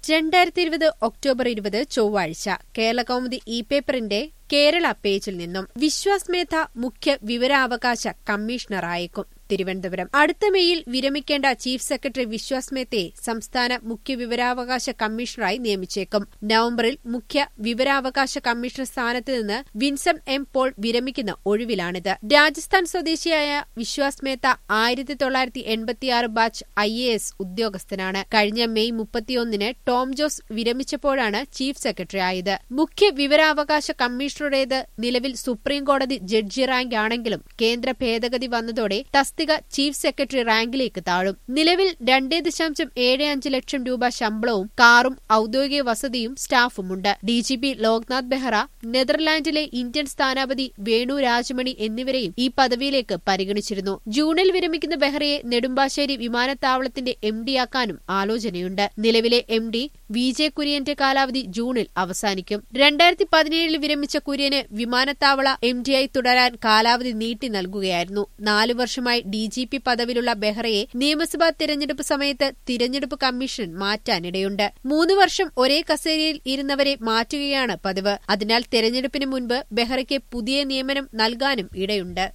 രണ്ടായിരത്തി ഇരുപത് ഒക്ടോബർ ഇരുപത് ചൊവ്വാഴ്ച കേരളകൗമുദി ഇ പേപ്പറിന്റെ കേരള പേജിൽ നിന്നും വിശ്വാസ് മേത്ത മുഖ്യ വിവരാവകാശ കമ്മീഷണറായേക്കും തിരുവനന്തപുരം അടുത്ത മെയ്യിൽ വിരമിക്കേണ്ട ചീഫ് സെക്രട്ടറി വിശ്വാസ് മേത്തയെ സംസ്ഥാന മുഖ്യ വിവരാവകാശ കമ്മീഷണറായി നിയമിച്ചേക്കും നവംബറിൽ മുഖ്യ വിവരാവകാശ കമ്മീഷണർ സ്ഥാനത്ത് നിന്ന് വിൻസം എം പോൾ വിരമിക്കുന്ന ഒഴിവിലാണിത് രാജസ്ഥാൻ സ്വദേശിയായ വിശ്വാസ് മേത്ത ആയിരത്തി തൊള്ളായിരത്തി എൺപത്തിയാറ് ബാച്ച് ഐ എ എസ് ഉദ്യോഗസ്ഥനാണ് കഴിഞ്ഞ മെയ് മുപ്പത്തിയൊന്നിന് ടോം ജോസ് വിരമിച്ചപ്പോഴാണ് ചീഫ് സെക്രട്ടറി ആയത് മുഖ്യ വിവരാവകാശ കമ്മീഷണറുടേത് നിലവിൽ സുപ്രീംകോടതി ജഡ്ജി റാങ്ക് ആണെങ്കിലും കേന്ദ്ര ഭേദഗതി വന്നതോടെ തസ്തിക ചീഫ് സെക്രട്ടറി റാങ്കിലേക്ക് താഴും നിലവിൽ രണ്ടേ ദശാംശം ഏഴ് അഞ്ച് ലക്ഷം രൂപ ശമ്പളവും കാറും ഔദ്യോഗിക വസതിയും സ്റ്റാഫുമുണ്ട് ഡിജിപി ലോക്നാഥ് ബെഹ്റ നെതർലാൻഡിലെ ഇന്ത്യൻ സ്ഥാനാപതി വേണു രാജമണി എന്നിവരെയും ഈ പദവിയിലേക്ക് പരിഗണിച്ചിരുന്നു ജൂണിൽ വിരമിക്കുന്ന ബെഹ്റയെ നെടുമ്പാശ്ശേരി വിമാനത്താവളത്തിന്റെ എം ഡിയാക്കാനും ആലോചനയുണ്ട് നിലവിലെ എം ഡി വി ജെ കുര്യന്റെ കാലാവധി ജൂണിൽ അവസാനിക്കും രണ്ടായിരത്തി പതിനേഴിൽ വിരമിച്ച കുര്യന് വിമാനത്താവള എം ഡിയായി തുടരാൻ കാലാവധി നീട്ടി നൽകുകയായിരുന്നു നാലു വർഷമായി ഡി ജി പി പദവിയിലുള്ള ബെഹ്റയെ നിയമസഭാ തിരഞ്ഞെടുപ്പ് സമയത്ത് തിരഞ്ഞെടുപ്പ് കമ്മീഷൻ മാറ്റാനിടയുണ്ട് മൂന്ന് വർഷം ഒരേ കസേരയിൽ ഇരുന്നവരെ മാറ്റുകയാണ് പതിവ് അതിനാൽ തെരഞ്ഞെടുപ്പിന് മുൻപ് ബെഹ്റയ്ക്ക് പുതിയ നിയമനം നൽകാനും ഇടയുണ്ട്